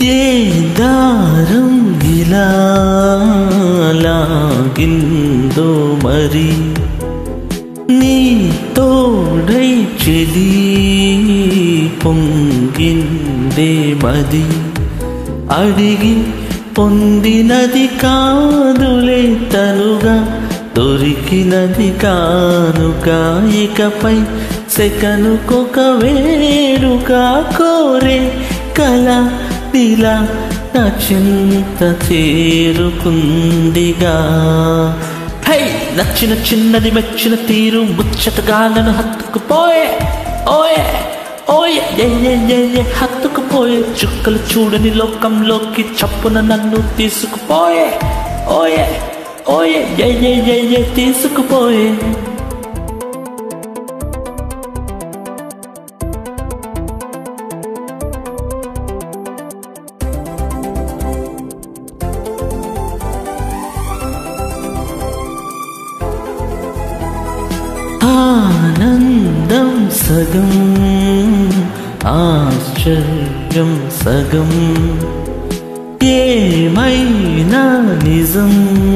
ఏ దారం ఇలా లాగిందో మరి నీ తోడై చెలి పొంగిందే మది అడిగి పొందినది కాదులే తనుగా దొరికినది కానుక ఇకపై సెకనుకొక వేడుగా కోరే కల ఇలా నా చింత చేరుకుందిగా హై నచ్చిన చిన్నది మెచ్చిన తీరు ముచ్చటగా నన్ను హత్తుకుపోయే ఓయే ఓయే ఏ ఏ ఏ ఏ హత్తుకుపోయే చుక్కలు చూడని లోకంలోకి చప్పున నన్ను తీసుకుపోయే ఓయే ఓయే ఏ ఏ ఏ ఏ తీసుకుపోయే ఆనందం సగం ఆశ్చర్యం సగం ఏమైనా నిజం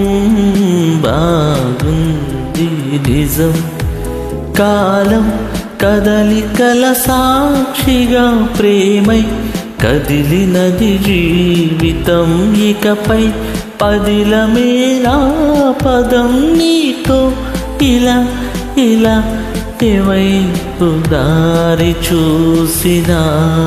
బాగుంది నిజం కాలం కదలికల సాక్షిగా ప్రేమై కదిలినది జీవితం ఇకపై పదిలమేనా పదం నీతో ఇలా ఇలా ఏవైపు దారి చూసినా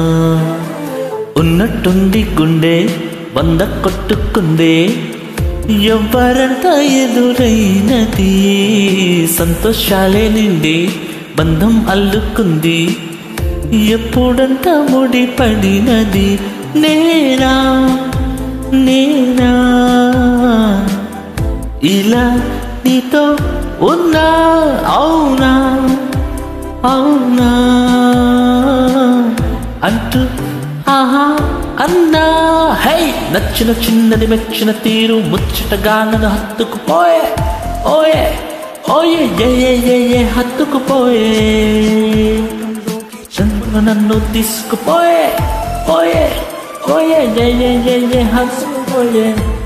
ఉన్నట్టుండి గుండె వంద కొట్టుకుందే ఎవరంత ఎదురైనది సంతోషాలే నిండి బంధం అల్లుకుంది ఎప్పుడంత ముడిపడినది నేనా నేనా ఇలా నీతో ఉన్నా అవునా అవునా అంటూ ఆహా అన్నా హై నచ్చిన చిన్నది మెచ్చిన తీరు ముచ్చటగా నన్ను హత్తుకుపోయే ఓయే ఓయే ఏ ఏ ఏ ఏ హత్తుకుపోయే చంద్రుడు నన్ను తీసుకుపోయే ఓయే ఓయే ఏ ఏ ఏ ఏ హత్తుకుపోయే